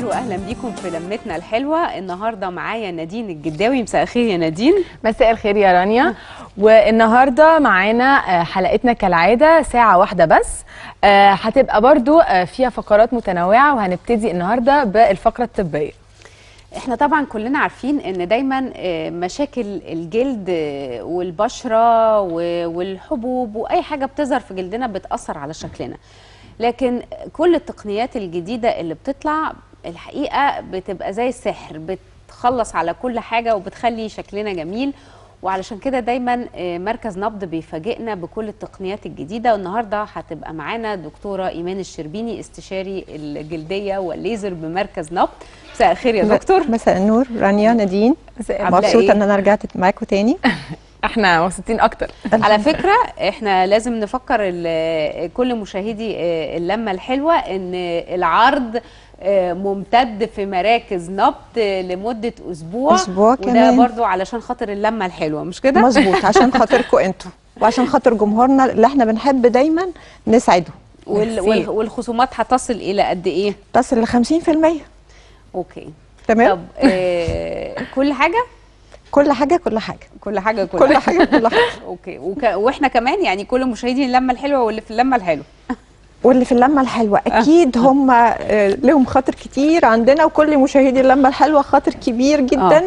الخير واهلا بيكم في لمتنا الحلوه النهارده معايا نادين الجداوي مساء الخير يا نادين مساء الخير يا رانيا والنهارده معانا آه، حلقتنا كالعاده ساعه واحده بس آه، هتبقى برضو آه، فيها فقرات متنوعه وهنبتدي النهارده بالفقره الطبيه احنا طبعا كلنا عارفين ان دايما آه، مشاكل الجلد آه، والبشره و- والحبوب واي حاجه بتظهر في جلدنا بتاثر على شكلنا لكن كل التقنيات الجديده اللي بتطلع الحقيقه بتبقى زي السحر بتخلص على كل حاجه وبتخلي شكلنا جميل وعلشان كده دايما آه، مركز نبض بيفاجئنا بكل التقنيات الجديده والنهارده هتبقى معانا دكتوره ايمان الشربيني استشاري الجلديه والليزر بمركز نبض مساء الخير يا دكتور مساء النور رانيا نادين عاملة مبسوطه إيه؟ ان انا رجعت معاكم تاني احنا مبسوطين اكتر على فكرة احنا لازم نفكر ال- كل مشاهدي آه، اللمة الحلوة ان العرض آه، ممتد في مراكز نبض آه، لمدة اسبوع أسبوع وده كمان. برضو علشان خاطر اللمة الحلوة مش كده؟ مظبوط عشان خاطركم انتوا وعشان خاطر جمهورنا اللي احنا بنحب دايما نسعده وال وال والخصومات هتصل الى قد ايه؟ تصل ل 50% اوكي تمام طب آه كل حاجة؟ كل حاجه كل حاجه كل حاجة كل, كل حاجه كل حاجه اوكي وك واحنا كمان يعني كل مشاهدي اللمة الحلوة واللي في اللمة الحلوة واللي في اللمه الحلوه اكيد هم آه، لهم خاطر كتير عندنا وكل مشاهدي اللمه الحلوه خاطر كبير جدا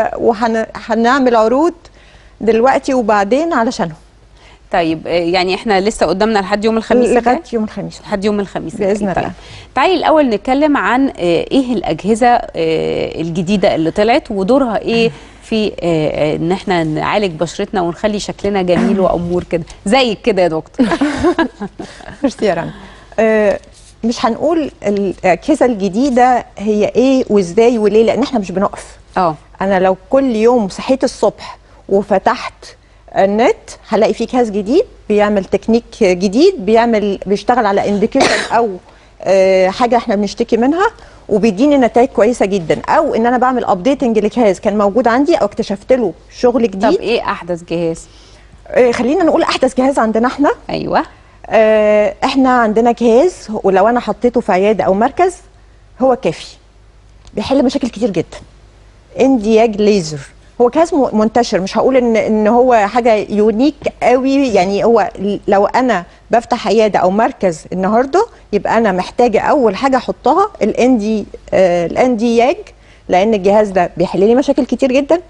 وهنعمل عروض دلوقتي وبعدين علشانهم طيب آه، يعني احنا لسه قدامنا لحد يوم الخميس الجاي؟ لغايه يوم الخميس لحد يوم الخميس بإذن الجاي. الله. طيب تعالي الاول نتكلم عن آه، ايه الاجهزه آه، الجديده اللي طلعت ودورها ايه في آه، آه، ان احنا نعالج بشرتنا ونخلي شكلنا جميل وامور كده زيك كده يا دكتور ميرسي يا رنا آه، مش هنقول الاجهزه الجديده هي ايه وازاي وليه لان احنا مش بنقف اه انا لو كل يوم صحيت الصبح وفتحت النت هلاقي فيه جهاز جديد بيعمل تكنيك جديد بيعمل بيشتغل على انديكيشن او آه، حاجه احنا بنشتكي منها وبيديني نتائج كويسه جدا او ان انا بعمل ابديتنج لجهاز كان موجود عندي او اكتشفت له شغل طب جديد ايه احدث جهاز آه، خلينا نقول احدث جهاز عندنا احنا ايوه آه، احنا عندنا جهاز ولو انا حطيته في عياده او مركز هو كافي بيحل مشاكل كتير جدا اندياج ليزر هو جهاز م- منتشر مش هقول ان ان هو حاجه يونيك قوي يعني هو ل- لو انا بفتح عياده او مركز النهارده يبقى انا محتاجه اول حاجه احطها الاندي آه الاندياج لان الجهاز ده بيحل لي مشاكل كتير جدا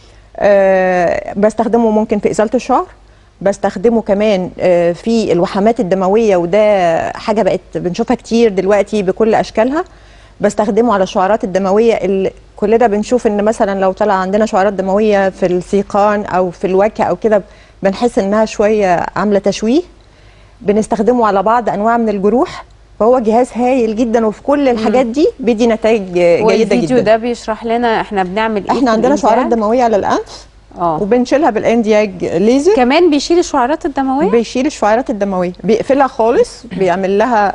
آه بستخدمه ممكن في ازاله الشعر بستخدمه كمان آه، في الوحمات الدمويه وده حاجه بقت بنشوفها كتير دلوقتي بكل اشكالها بستخدمه على الشعرات الدمويه اللي كلنا بنشوف ان مثلا لو طلع عندنا شعرات دمويه في السيقان او في الوجه او كده بنحس انها شويه عامله تشويه بنستخدمه على بعض انواع من الجروح فهو جهاز هايل جدا وفي كل الحاجات دي بيدي نتائج جيده والفيديو جدا ده بيشرح لنا احنا بنعمل ايه احنا في عندنا شعرات الإنزاج؟ دمويه على الانف اه وبنشيلها بالاندياج ليزر كمان بيشيل الشعرات الدمويه بيشيل الشعيرات الدمويه بيقفلها خالص بيعمل لها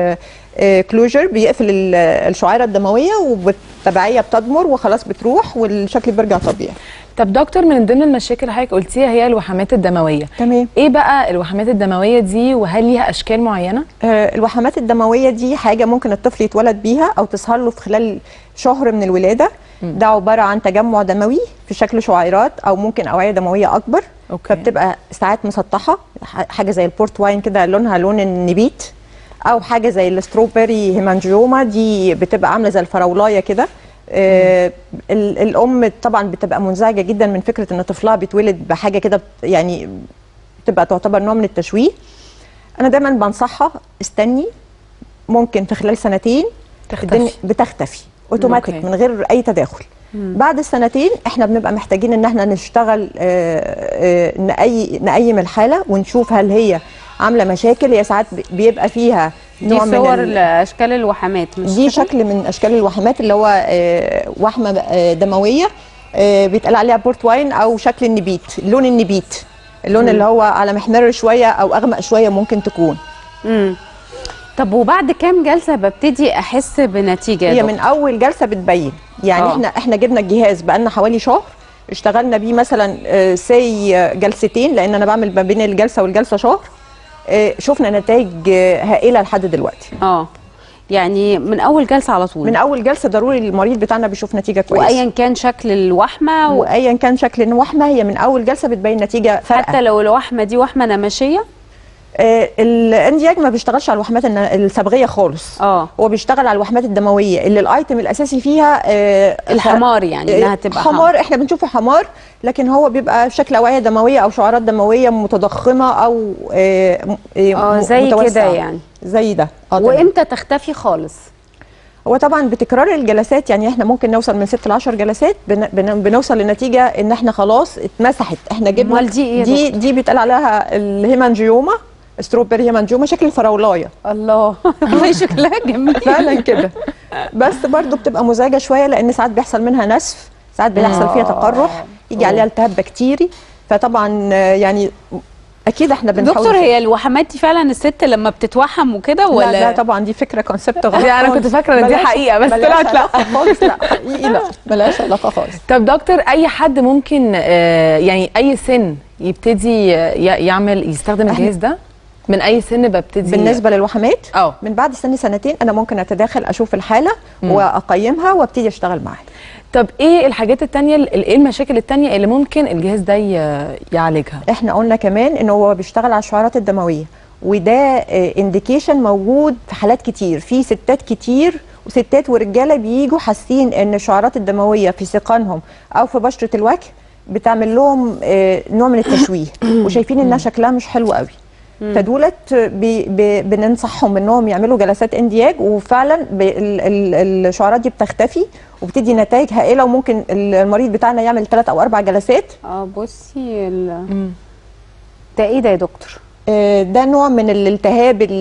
كلوجر بيقفل ال- الشعيره الدمويه وبالتبعيه بتضمر وخلاص بتروح والشكل بيرجع طبيعي طب دكتور من ضمن المشاكل اللي حضرتك قلتيها هي الوحمات الدمويه تمام ايه بقى الوحمات الدمويه دي وهل ليها اشكال معينه آه، الوحمات الدمويه دي حاجه ممكن الطفل يتولد بيها او تظهر له في خلال شهر من الولاده ده عباره عن تجمع دموي في شكل شعيرات او ممكن اوعيه دمويه اكبر أوكي. فبتبقى ساعات مسطحه ح- حاجه زي البورت واين كده لونها لون النبيت او حاجه زي الستروبري هيمانجيوما دي بتبقى عامله زي الفراولايه كده آه ال- الام طبعا بتبقى منزعجه جدا من فكره ان طفلها بيتولد بحاجه كده بت- يعني بتبقى تعتبر نوع من التشويه انا دايما بنصحها استني ممكن في خلال سنتين تختفي. الدنيا بتختفي اوتوماتيك أوكي. من غير اي تداخل بعد السنتين احنا بنبقى محتاجين ان احنا نشتغل آه، آه، نقي نقيم الحاله ونشوف هل هي عامله مشاكل هي ساعات بي- بيبقى فيها دي نوع من صور ال- اشكال الوحمات مش دي كده؟ شكل من اشكال الوحمات اللي هو آه، وحمه آه، دمويه آه، بيتقال عليها بورت واين او شكل النبيت لون النبيت اللون اللي هو على محمر شويه او اغمق شويه ممكن تكون امم طب وبعد كام جلسه ببتدي احس بنتيجه يا هي دكتور؟ من اول جلسه بتبين يعني آه. احنا احنا جبنا الجهاز بقالنا حوالي شهر اشتغلنا بيه مثلا آه، سي آه، جلستين لان انا بعمل ما بين الجلسه والجلسه شهر آه، شفنا نتائج آه، هائله لحد دلوقتي اه يعني من اول جلسه على طول من اول جلسه ضروري المريض بتاعنا بيشوف نتيجه كويسه وايا كان شكل الوحمه و... وايا كان شكل الوحمه هي من اول جلسه بتبين نتيجه فارقه حتى لو الوحمه دي وحمه نمشيه آه الاندياج ما بيشتغلش على الوحمات الن- الصبغيه خالص اه هو بيشتغل على الوحمات الدمويه اللي الايتم الاساسي فيها آه الحمار يعني انها تبقى حمار احنا بنشوفه حمار لكن هو بيبقى شكل اوعيه دمويه او شعارات دمويه متضخمه او آه م- اه م- زي كده متوسعة. يعني زي ده اه تمام. وامتى تختفي خالص هو طبعا بتكرار الجلسات يعني احنا ممكن نوصل من 6 ل 10 جلسات بن بن بنوصل لنتيجه ان احنا خلاص اتمسحت احنا جبنا أمال دي إيه يا دي دي بيتقال عليها الهيمانجيوما ستروبري هيمانجيوما شكل الفراولايه الله والله شكلها جميل فعلا كده بس برضو بتبقى مزعجه شويه لان ساعات بيحصل منها نسف ساعات بيحصل فيها تقرح يجي عليها التهاب بكتيري فطبعا آه، يعني اكيد احنا بنحاول دكتور هي الوحمات دي فعلا الست لما بتتوحم وكده ولا ولا لا, لا طبعا دي فكره كونسبت غلط يعني أنا كنت خالص. فاكرة إن دي ملهاش- حقيقة، بس ملهاش طلعت لا. علاقة خالص لا حقيقي لا ملهاش علاقه خالص طب دكتور اي حد ممكن آه، يعني اي سن يبتدي آه، ي- يعمل يستخدم الجهاز ده من اي سن ببتدي بالنسبه للوحمات اه من بعد سن سنتين انا ممكن اتداخل اشوف الحاله واقيمها وابتدي اشتغل معاها طب ايه الحاجات التانية ال- ايه المشاكل التانية اللي ممكن الجهاز ده ي- يعالجها احنا قلنا كمان ان هو بيشتغل على الشعيرات الدمويه وده انديكيشن موجود في حالات كتير في ستات كتير وستات ورجاله بيجوا حاسين ان الشعيرات الدمويه في سيقانهم او في بشره الوجه بتعمل لهم آه، نوع من التشويه وشايفين انها شكلها مش حلو قوي فدولت بي بي بننصحهم انهم يعملوا جلسات اندياج وفعلا ب- ال- ال- الشعرات دي بتختفي وبتدي نتائج هائله وممكن المريض بتاعنا يعمل ثلاث او اربع جلسات اه بصي ال... ده ايه ده يا دكتور آه، ده نوع من الالتهاب ال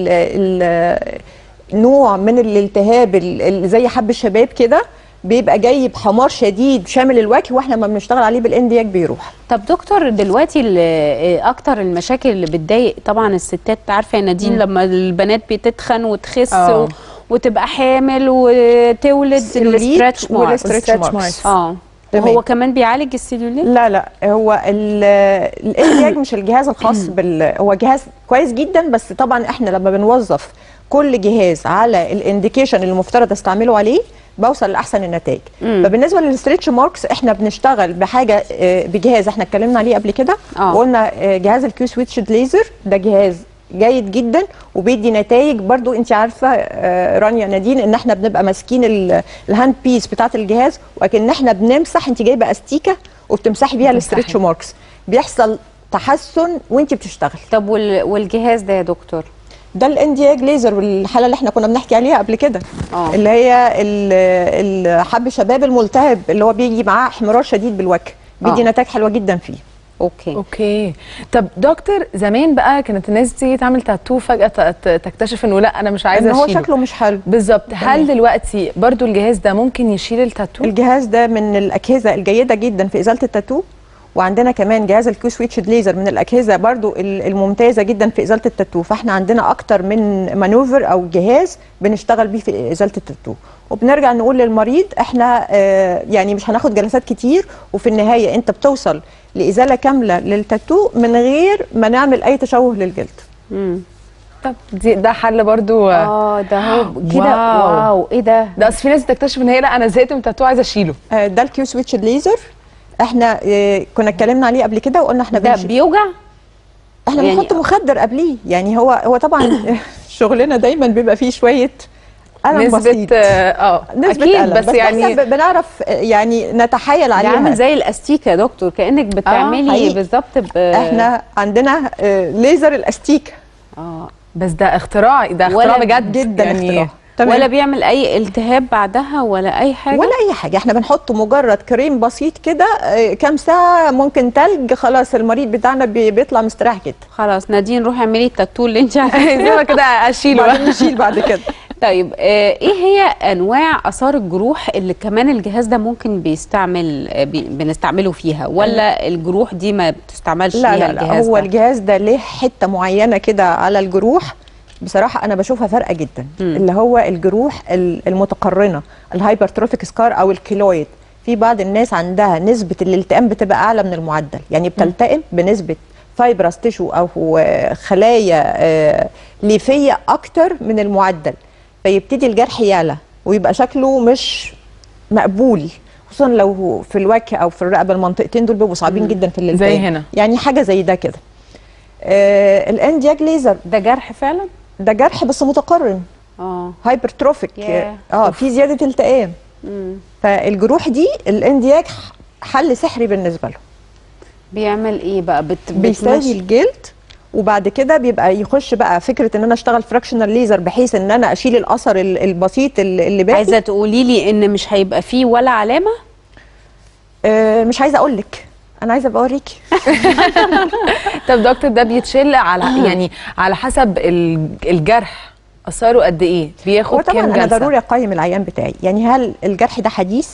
ال نوع من الالتهاب ال- ال- زي حب الشباب كده بيبقى جاي بحمار شديد شامل الوجه واحنا ما بنشتغل عليه بالاندياج بيروح طب دكتور دلوقتي ال- آه، اكتر المشاكل اللي بتضايق طبعا الستات عارفه يا نادين لما البنات بتتخن وتخس آه. و... وتبقى حامل وتولد السلوليت الستريتش مارك والستريتش والستريتش ماركس. اه تمام. وهو كمان بيعالج السيلوليت لا لا هو ال- الاندياج مش الجهاز الخاص بال هو جهاز كويس جدا بس طبعا احنا لما بنوظف كل جهاز على الانديكيشن اللي المفترض استعمله عليه بوصل لاحسن النتائج فبالنسبه للستريتش ماركس احنا بنشتغل بحاجه آه، بجهاز احنا اتكلمنا عليه قبل كده آه. وقلنا آه، جهاز الكيو سويتش ليزر ده جهاز جيد جدا وبيدي نتائج برضو انت عارفه آه، رانيا نادين ان احنا بنبقى ماسكين ال- الهاند بيس بتاعه الجهاز وكأن احنا بنمسح انت جايبه استيكه وبتمسحي بيها بتمسحي. الستريتش ماركس بيحصل تحسن وانت بتشتغل طب وال... والجهاز ده يا دكتور ده الاندياج ليزر والحاله اللي احنا كنا بنحكي عليها قبل كده آه. اللي هي ال- الحب شباب الملتهب اللي هو بيجي معاه احمرار شديد بالوجه بيدي آه. نتائج حلوه جدا فيه اوكي اوكي طب دكتور زمان بقى كانت الناس تيجي تعمل تاتو فجاه ت- ت- تكتشف انه لا انا مش عايزه ان هو اشيله شكله مش حلو بالظبط هل دلوقتي برضو الجهاز ده ممكن يشيل التاتو الجهاز ده من الاجهزه الجيده جدا في ازاله التاتو وعندنا كمان جهاز الكيو سويتش ليزر من الاجهزه برضو ال- الممتازه جدا في ازاله التاتو فاحنا عندنا اكتر من مانوفر او جهاز بنشتغل بيه في ازاله التاتو وبنرجع نقول للمريض احنا آه يعني مش هناخد جلسات كتير وفي النهايه انت بتوصل لازاله كامله للتاتو من غير ما نعمل اي تشوه للجلد امم طب دي ده حل برضو اه ده هو كده واو. واو ايه ده ده اصل في ناس بتكتشف ان هي لا انا زهقت من التاتو عايزه اشيله آه ده الكيو سويتش ليزر احنا آه كنا اتكلمنا عليه قبل كده وقلنا احنا ده بنشيل بيوجع احنا يعني- بنحط مخدر قبليه يعني هو هو طبعا شغلنا دايما بيبقى فيه شويه الم نسبه بسيط اه آه، نسبة اكيد ألم. بس, يعني احنا ب- بنعرف آه، يعني نتحايل ده عليها عامل زي الاستيكه يا دكتور كانك بتعملي حقيقي. بالظبط ب... احنا عندنا آه، ليزر الاستيكه اه بس ده اختراع ده ولا اختراع بجد جدا يعني اختراع تمام. ولا بيعمل اي التهاب بعدها ولا اي حاجه ولا اي حاجه احنا بنحط مجرد كريم بسيط كده آه، كام ساعه ممكن تلج خلاص المريض بتاعنا بي- بيطلع مستريح جدا خلاص نادين روحي اعملي التاتو اللي انت عايزاه عايزه كده اشيله بعدين بقى نشيل بعد كده طيب آه ايه هي انواع اثار الجروح اللي كمان الجهاز ده ممكن بيستعمل آه، بي بنستعمله فيها ولا الجروح دي ما بتستعملش لا فيها لا لا الجهاز هو ده الجهاز ده ليه حته معينه كده على الجروح بصراحه انا بشوفها فارقه جدا مم. اللي هو الجروح ال- المتقرنه الهايبرتروفيك سكار او الكيلويد في بعض الناس عندها نسبه الالتئام بتبقى اعلى من المعدل يعني بتلتئم بنسبه فايبرس تيشو او آه، خلايا آه، ليفيه اكتر من المعدل فيبتدي الجرح يعلى ويبقى شكله مش مقبول خصوصا لو في الوجه او في الرقبه المنطقتين دول بيبقوا صعبين جدا في الالتئام زي هنا. يعني حاجه زي ده كده آه الاندياج ليزر ده جرح فعلا ده جرح بس متقرن اه هايبرتروفيك ياه. اه في زياده التئام مم. فالجروح دي الاندياج حل سحري بالنسبه له بيعمل ايه بقى بت... بيساوي بتمشي- الجلد وبعد كده بيبقى يخش بقى فكره ان انا اشتغل فراكشنال ليزر بحيث ان انا اشيل الاثر ال- البسيط اللي اللي باقي عايزه تقولي لي ان مش هيبقى فيه ولا علامه آه مش عايزه اقول لك انا عايزه ابقى اوريكي طب دكتور ده بيتشيل على يعني على حسب ال- الجرح اثاره قد ايه بياخد هو طبعا كام انا جلسه ضروري اقيم العيان بتاعي يعني هل الجرح ده حديث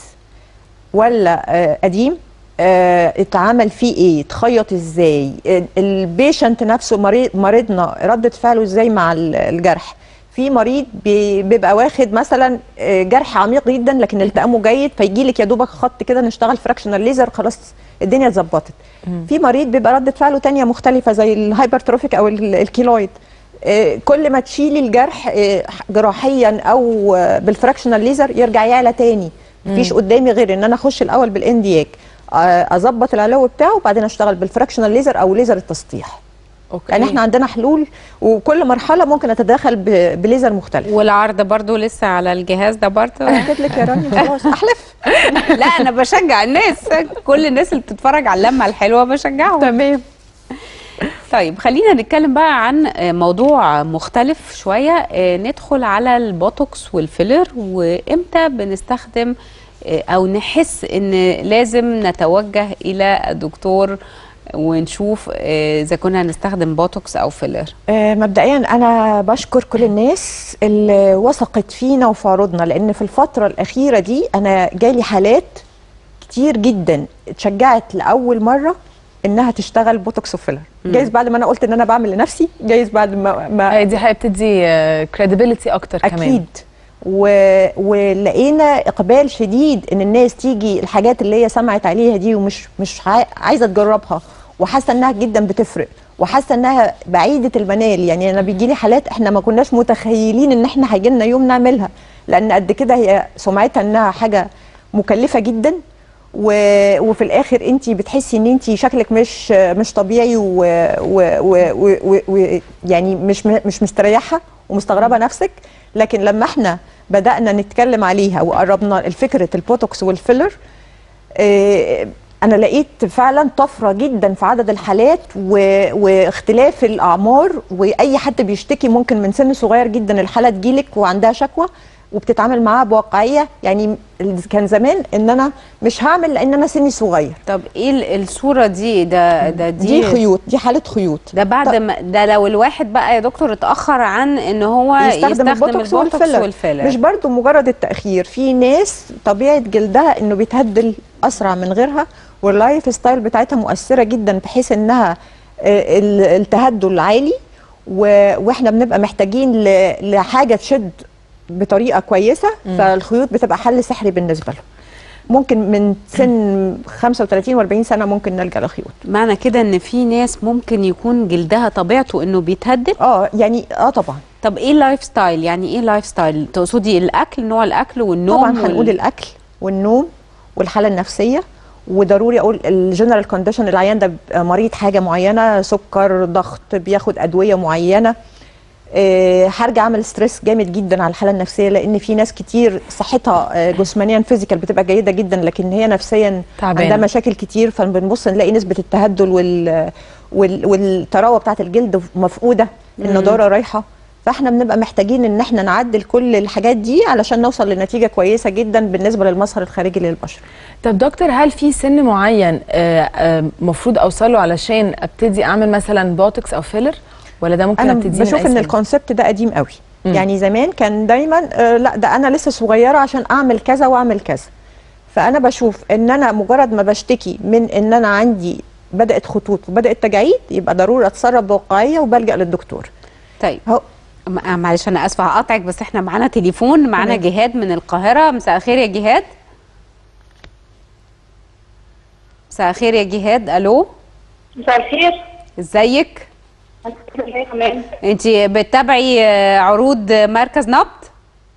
ولا آه قديم آه اتعمل فيه ايه اتخيط ازاي ال- البيشنت نفسه مريض مريضنا ردة فعله ازاي مع ال- الجرح في مريض بي- بيبقى واخد مثلا آه، جرح عميق جدا لكن التئامه جيد فيجي لك يا دوبك خط كده نشتغل فراكشنال ليزر خلاص الدنيا اتظبطت في مريض بيبقى ردة فعله تانية مختلفة زي الهايبرتروفيك او ال- الكيلويد آه، كل ما تشيلي الجرح آه، جراحيا او آه، بالفراكشنال ليزر يرجع يعلى تاني مفيش قدامي غير ان انا اخش الاول بالاندياك آه، اظبط العلو بتاعه وبعدين اشتغل بالفراكشنال ليزر او ليزر التسطيح اوكي يعني احنا عندنا حلول وكل مرحله ممكن اتداخل ب- بليزر مختلف والعرض برضو لسه على الجهاز ده برضو قلت لك يا رانيا خلاص احلف لا انا بشجع الناس كل الناس اللي بتتفرج على اللمه الحلوه بشجعهم تمام طيب خلينا نتكلم بقى عن موضوع مختلف شويه آه، ندخل على البوتوكس والفيلر وامتى بنستخدم آه، او نحس ان لازم نتوجه الى الدكتور ونشوف آه، اذا كنا هنستخدم بوتوكس او فيلر آه، مبدئيا انا بشكر كل الناس اللي وثقت فينا وفي عروضنا لان في الفتره الاخيره دي انا جالي حالات كتير جدا اتشجعت لاول مره انها تشتغل بوتوكس وفيلر جايز بعد ما انا قلت ان انا بعمل لنفسي جايز بعد ما, ما هي دي حاجه بتدي كريديبيليتي اكتر كمان اكيد و... ولقينا اقبال شديد ان الناس تيجي الحاجات اللي هي سمعت عليها دي ومش مش عاي- عايزه تجربها وحاسه انها جدا بتفرق وحاسه انها بعيده المنال يعني انا بيجي لي حالات احنا ما كناش متخيلين ان احنا هيجي لنا يوم نعملها لان قد كده هي سمعتها انها حاجه مكلفه جدا و... وفي الاخر انت بتحسي ان انت شكلك مش مش طبيعي و... و... و... و... و... و... يعني مش م- مش مستريحه ومستغربه نفسك لكن لما احنا بدانا نتكلم عليها وقربنا الفكره البوتوكس والفيلر آه، انا لقيت فعلا طفره جدا في عدد الحالات و... واختلاف الاعمار واي حد بيشتكي ممكن من سن صغير جدا الحاله تجيلك وعندها شكوى وبتتعامل معاها بواقعيه يعني كان زمان ان انا مش هعمل لان انا سني صغير طب ايه ال- الصوره دي ده ده دي, دي, خيوط دي حاله خيوط ده بعد ما ده لو الواحد بقى يا دكتور اتاخر عن ان هو يستخدم, يستخدم, البوتوكس, والفيلر. والفيلر مش برضو مجرد التاخير في ناس طبيعه جلدها انه بيتهدل اسرع من غيرها واللايف ستايل بتاعتها مؤثره جدا بحيث انها آه، ال- التهدل عالي و- واحنا بنبقى محتاجين ل- لحاجه تشد بطريقه كويسه فالخيوط بتبقى حل سحري بالنسبه له ممكن من سن 35 و40 سنه ممكن نلجا لخيوط معنى كده ان في ناس ممكن يكون جلدها طبيعته انه بيتهدل اه يعني اه طبعا طب ايه اللايف ستايل يعني ايه لايف ستايل تقصدي الاكل نوع الاكل والنوم طبعا وال- هنقول الاكل والنوم والحاله النفسيه وضروري اقول الجنرال كونديشن العيان ده بيبقى مريض حاجه معينه سكر ضغط بياخد ادويه معينه آه، هرجع اعمل ستريس جامد جدا على الحاله النفسيه لان في ناس كتير صحتها آه، جسمانيا فيزيكال بتبقى جيده جدا لكن هي نفسيا تعبانة. عندها مشاكل كتير فبنبص نلاقي نسبه التهدل وال وال والتراوه بتاعه الجلد مفقوده النضاره رايحه فاحنا بنبقى محتاجين ان احنا نعدل كل الحاجات دي علشان نوصل لنتيجه كويسه جدا بالنسبه للمظهر الخارجي للبشره طب دكتور هل في سن معين المفروض اوصله علشان ابتدي اعمل مثلا بوتوكس او فيلر ولا ده ممكن انا ابتدي من بشوف أي ان سن؟ الكونسبت ده قديم قوي مم. يعني زمان كان دايما آه لا ده انا لسه صغيره عشان اعمل كذا واعمل كذا فانا بشوف ان انا مجرد ما بشتكي من ان انا عندي بدات خطوط وبدات تجاعيد يبقى ضروري اتصرف بواقعيه وبلجا للدكتور طيب هو م- معلش انا اسفه هقطعك بس احنا معانا تليفون معانا تمام. جهاد من القاهره مساء الخير يا جهاد مساء الخير يا جهاد الو مساء الخير ازيك الحمد لله تمام انت بتتابعي آه، عروض مركز نبض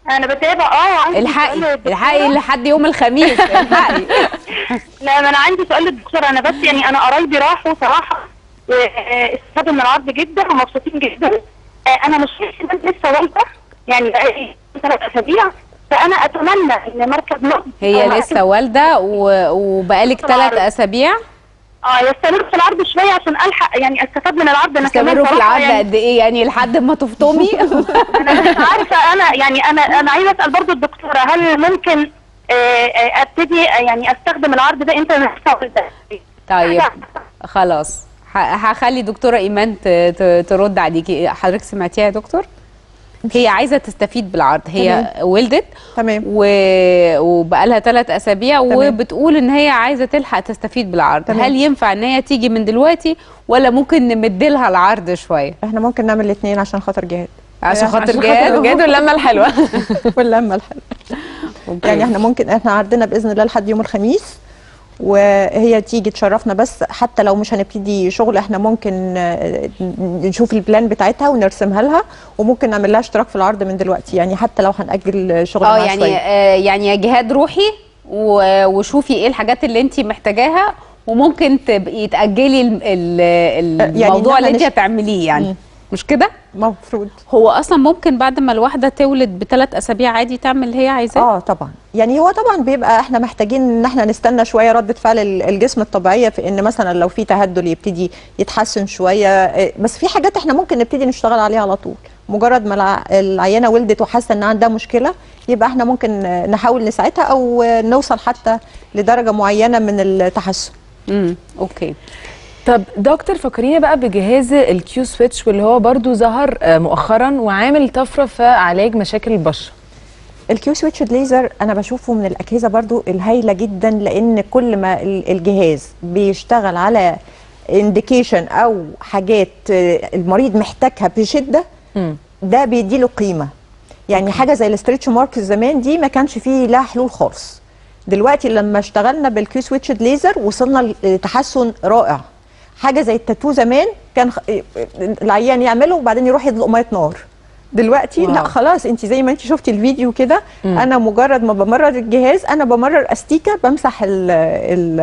انا بتابع اه عندي الحقي سؤال للدكتورة. الحقي لحد يوم الخميس الحقي لا ما انا عندي سؤال للدكتوره انا بس يعني انا قرايبي راحوا صراحه واستفادوا من العرض جدا ومبسوطين جدا آه، انا مشكلتي ان انا لسه والده يعني بقالي ثلاث اسابيع فانا اتمنى ان مركز نقد هي أو لسه والده و- وبقالك في ثلاث العرض. اسابيع اه يستمر في العرض شويه عشان الحق يعني استفاد من العرض انا كمان استمروا في صراحة العرض يعني قد ايه يعني لحد ما تفطمي انا مش عارفه انا يعني انا انا عايزه اسال برضو الدكتوره هل ممكن آه، آه، ابتدي آه، يعني استخدم العرض ده انت ده طيب خلاص ه- هخلي دكتوره ايمان ت- ت- ترد عليكي حضرتك سمعتيها يا دكتور هي عايزه تستفيد بالعرض هي ولدت تمام و... وبقى لها ثلاث اسابيع تمام. وبتقول ان هي عايزه تلحق تستفيد بالعرض تمام. هل ينفع ان هي تيجي من دلوقتي ولا ممكن نمد لها العرض شويه احنا ممكن نعمل الاثنين عشان خاطر جهاد عشان خاطر عشان جهاد خاطر جهاد واللمه الحلوه واللمه الحلوه أوكي. يعني احنا ممكن احنا عندنا باذن الله لحد يوم الخميس وهي تيجي تشرفنا بس حتى لو مش هنبتدي شغل احنا ممكن آه، نشوف البلان بتاعتها ونرسمها لها وممكن نعمل لها اشتراك في العرض من دلوقتي يعني حتى لو هنأجل شغل اه معاها يعني شوية. آه يعني يا جهاد روحي و- وشوفي ايه الحاجات اللي انت محتاجاها وممكن تبقي تاجلي ال- ال- يعني الموضوع إن اللي إحنا انت نش- هتعمليه يعني مم. مش كده مفروض هو اصلا ممكن بعد ما الواحده تولد بثلاث اسابيع عادي تعمل اللي هي عايزاه اه طبعا يعني هو طبعا بيبقى احنا محتاجين ان احنا نستنى شويه رده فعل ال- الجسم الطبيعيه في ان مثلا لو في تهدل يبتدي يتحسن شويه آه، بس في حاجات احنا ممكن نبتدي نشتغل عليها على طول مجرد ما الع- العيانه ولدت وحاسه ان عندها مشكله يبقى احنا ممكن آه، نحاول نساعدها او آه، نوصل حتى لدرجه معينه من التحسن امم اوكي طب دكتور فكريني بقى بجهاز الكيو سويتش واللي هو برضو ظهر آه، مؤخرا وعامل طفره في علاج مشاكل البشره الكيو سويتش ليزر انا بشوفه من الاجهزه برضو الهايله جدا لان كل ما ال- الجهاز بيشتغل على انديكيشن او حاجات آه، المريض محتاجها بشده مم. ده بيديله قيمه يعني حاجه زي الاستريتش مارك زمان دي ما كانش فيه لها حلول خالص دلوقتي لما اشتغلنا بالكيو سويتش ليزر وصلنا لتحسن رائع حاجه زي التاتو زمان كان خ- العيان يعمله وبعدين يروح يدلق ميه نار دلوقتي واو. لا خلاص انت زي ما انت شفتي الفيديو كده انا مجرد ما بمرر الجهاز انا بمرر استيكه بمسح ال ال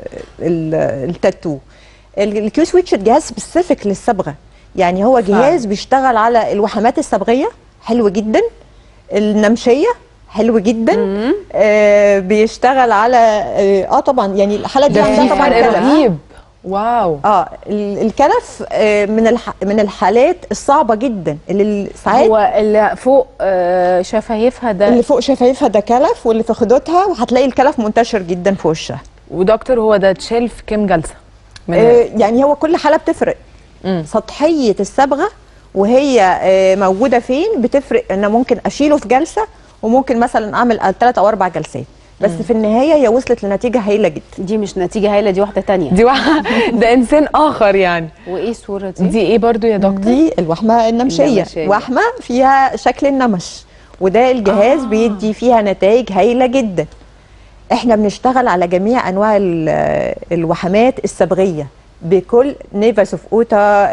ال التاتو ال- الكيو سويتش جهاز سبيسيفيك للصبغه يعني هو جهاز بيشتغل على الوحمات الصبغيه حلو جدا النمشيه حلو جدا آه بيشتغل على اه, آه طبعا يعني الحاله دي ده عندها في طبعا فرق كلف. رهيب واو اه ال- الكلف آه من الح من الحالات الصعبه جدا اللي ساعات هو اللي فوق آه، شفايفها ده اللي فوق شفايفها ده كلف واللي في خدودها وهتلاقي الكلف منتشر جدا في وشها ودكتور هو ده اتشال في كام جلسه من آه يعني هو كل حاله بتفرق مم. سطحيه الصبغه وهي آه موجوده فين بتفرق انا ممكن اشيله في جلسه وممكن مثلا اعمل ثلاث او اربع جلسات بس في النهايه هي وصلت لنتيجه هايله جدا دي مش نتيجه هايله دي واحده تانية دي واحد ده انسان اخر يعني وايه الصوره دي دي ايه برضو يا دكتور دي الوحمه النمشيه النمشية. وحمه فيها شكل النمش وده الجهاز آه. بيدي فيها نتائج هايله جدا احنا بنشتغل على جميع انواع ال- الوحمات الصبغيه بكل نيفاس اوف اوتا آه،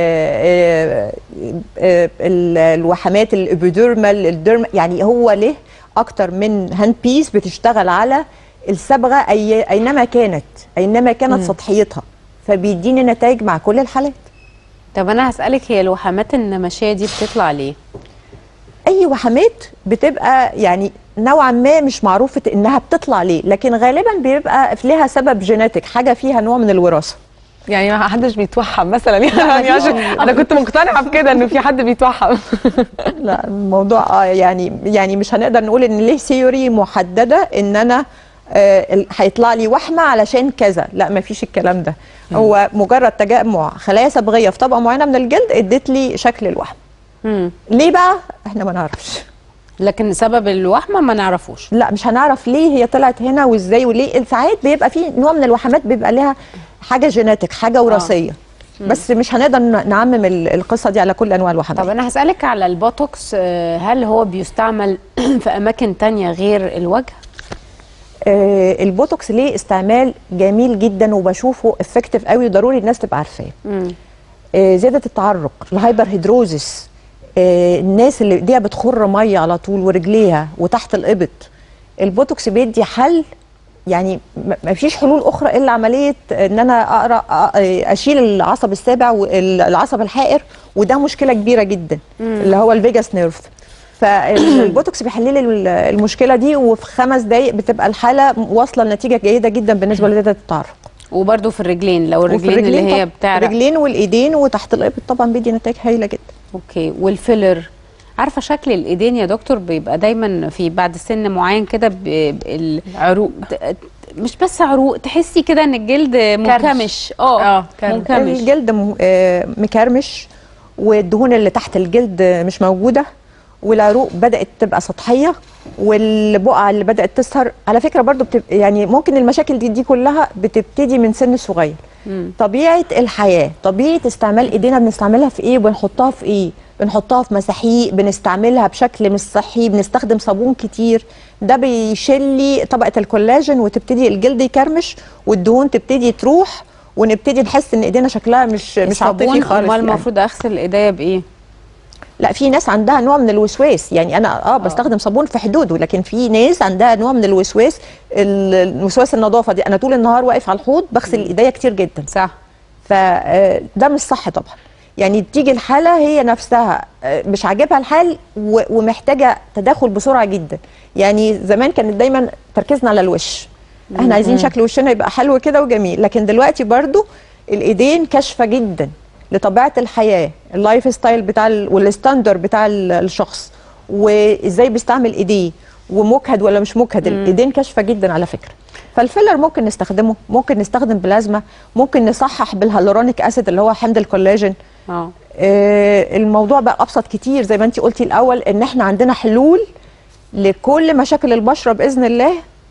آه، آه، ال- الوحمات الابيديرمال الديرم يعني هو له اكتر من هاند بيس بتشتغل على الصبغه أي اينما كانت اينما كانت سطحيتها فبيديني نتائج مع كل الحالات طب انا هسالك هي الوحمات النمشيه دي بتطلع ليه اي وحمات بتبقى يعني نوعا ما مش معروفه انها بتطلع ليه لكن غالبا بيبقى لها سبب جيناتيك حاجه فيها نوع من الوراثه يعني ما حدش بيتوحم مثلا يعني مفيش. عشان انا كنت مقتنعه بكده انه في حد بيتوحم لا الموضوع اه يعني يعني مش هنقدر نقول ان ليه ثيوري محدده ان انا آه، ال- هيطلع لي وحمه علشان كذا لا ما فيش الكلام ده هو مجرد تجمع خلايا صبغيه في طبقه معينه من الجلد ادت لي شكل الوحم مم. ليه بقى احنا ما نعرفش لكن سبب الوحمه ما نعرفوش لا مش هنعرف ليه هي طلعت هنا وازاي وليه ساعات بيبقى في نوع من الوحمات بيبقى لها حاجه جيناتيك حاجه وراثيه بس مش هنقدر ن- نعمم ال- القصه دي على كل انواع الوحمات طب انا هسالك على البوتوكس آه، هل هو بيستعمل في اماكن تانية غير الوجه آه البوتوكس ليه استعمال جميل جدا وبشوفه افكتيف قوي وضروري الناس تبقى عارفاه مم. آه زياده التعرق الهايبر هيدروزيس آه، الناس اللي ايديها بتخر ميه على طول ورجليها وتحت الابط البوتوكس بيدي حل يعني م- ما فيش حلول اخرى الا عمليه ان انا اقرا أ- اشيل العصب السابع والعصب الحائر وده مشكله كبيره جدا اللي هو الفيجاس نيرف فالبوتوكس بيحل لي ال- المشكله دي وفي خمس دقائق بتبقى الحاله واصله لنتيجه جيده جدا بالنسبه لزياده التعرق وبرده في الرجلين لو وفي الرجلين اللي هي طب- بتعرق الرجلين والايدين وتحت الابط طبعا بيدي نتائج هايله جدا اوكي والفيلر عارفه شكل الايدين يا دكتور بيبقى دايما في بعد سن معين كده ب- ب- ال- عروق ت- مش بس عروق تحسي كده ان الجلد منكمش اه آه، كرش. منكمش الجلد م- آه، مكرمش والدهون اللي تحت الجلد مش موجوده والعروق بدات تبقى سطحيه والبقع اللي بدات تظهر على فكره برضو بتب... يعني ممكن المشاكل دي دي كلها بتبتدي من سن صغير مم. طبيعه الحياه طبيعه استعمال ايدينا بنستعملها في ايه وبنحطها في ايه بنحطها في مساحيق بنستعملها بشكل مش صحي بنستخدم صابون كتير ده بيشيل لي طبقه الكولاجين وتبتدي الجلد يكرمش والدهون تبتدي تروح ونبتدي نحس ان ايدينا شكلها مش مش عاطفي الصابون خالص امال يعني. المفروض اغسل ايديا بايه لا في ناس عندها نوع من الوسواس يعني انا اه بستخدم صابون في حدوده لكن في ناس عندها نوع من الوسواس ال- الوسواس النظافه دي انا طول النهار واقف على الحوض بغسل ايديا كتير جدا صح فده مش صح طبعا يعني تيجي الحاله هي نفسها آه، مش عاجبها الحال و- ومحتاجه تدخل بسرعه جدا يعني زمان كانت دايما تركيزنا على الوش احنا عايزين شكل وشنا يبقى حلو كده وجميل لكن دلوقتي برضو الايدين كاشفه جدا لطبيعه الحياه اللايف ستايل بتاع ال- والستاندر بتاع ال- الشخص وازاي بيستعمل ايديه ومجهد ولا مش مجهد الايدين كاشفه جدا على فكره فالفيلر ممكن نستخدمه ممكن نستخدم بلازما ممكن نصحح بالهالورونيك اسيد اللي هو حمض الكولاجين اه آه، الموضوع بقى ابسط كتير زي ما انت قلتي الاول ان احنا عندنا حلول لكل مشاكل البشره باذن الله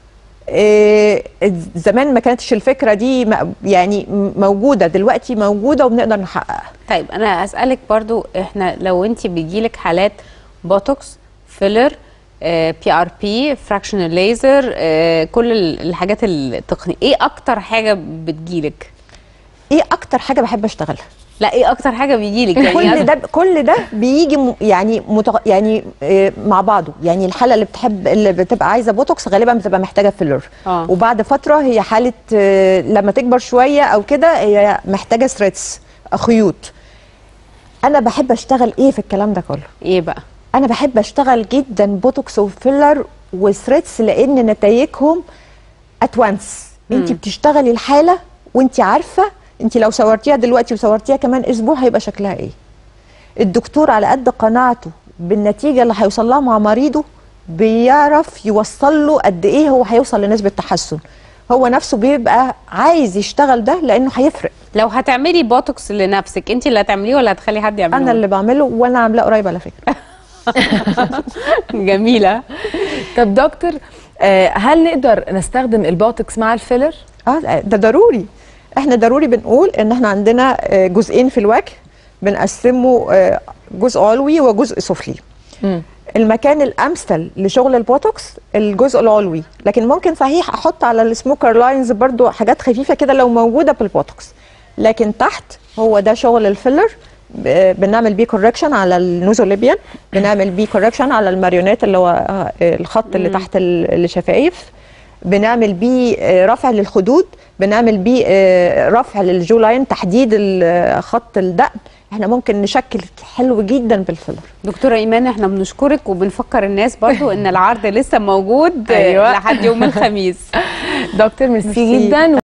آه، زمان ما كانتش الفكره دي م- يعني موجوده دلوقتي موجوده وبنقدر نحققها طيب انا اسالك برضو احنا لو انت بيجيلك حالات بوتوكس فيلر بي ار بي فراكشنال ليزر كل ال- الحاجات التقنيه ايه اكتر حاجه بتجيلك ايه اكتر حاجه بحب اشتغلها لا ايه اكتر حاجه بيجيلك يعني كل قصد- ده كل ده بيجي م- يعني متغ... يعني آه، مع بعضه يعني الحاله اللي بتحب اللي بتبقى عايزه بوتوكس غالبا بتبقى محتاجه فيلر آه. وبعد فتره هي حاله آه، لما تكبر شويه او كده هي محتاجه ثريدز خيوط انا بحب اشتغل ايه في الكلام ده كله ايه بقى انا بحب اشتغل جدا بوتوكس وفيلر وثريدز لان نتائجهم ات وانس انت بتشتغلي الحاله وانت عارفه انت لو صورتيها دلوقتي وصورتيها كمان اسبوع هيبقى شكلها ايه الدكتور على قد قناعته بالنتيجه اللي هيوصل لها مع مريضه بيعرف يوصل له قد ايه هو هيوصل لنسبه تحسن هو نفسه بيبقى عايز يشتغل ده لانه هيفرق لو هتعملي بوتوكس لنفسك انت اللي هتعمليه ولا هتخلي حد يعمله انا اللي بعمله وانا عاملاه قريب على فكره جميله طب دكتور آه، هل نقدر نستخدم البوتوكس مع الفيلر اه ده ضروري احنا ضروري بنقول ان احنا عندنا آه، جزئين في الوجه بنقسمه آه، جزء علوي وجزء سفلي مم. المكان الامثل لشغل البوتوكس الجزء العلوي لكن ممكن صحيح احط على السموكر لاينز برضو حاجات خفيفه كده لو موجوده بالبوتوكس لكن تحت هو ده شغل الفيلر ب- بنعمل بيه كوركشن على النوزوليبيان بنعمل بيه كوركشن على الماريونات اللي هو آه، الخط اللي تحت ال- الشفايف بنعمل بيه آه، رفع للخدود بنعمل بيه آه، رفع للجو لاين تحديد ال- خط الدقن احنا ممكن نشكل حلو جدا بالفيلر دكتوره ايمان احنا بنشكرك وبنفكر الناس برضو ان العرض لسه موجود أيوة. لحد يوم الخميس دكتور ميرسي ميرسي. جدا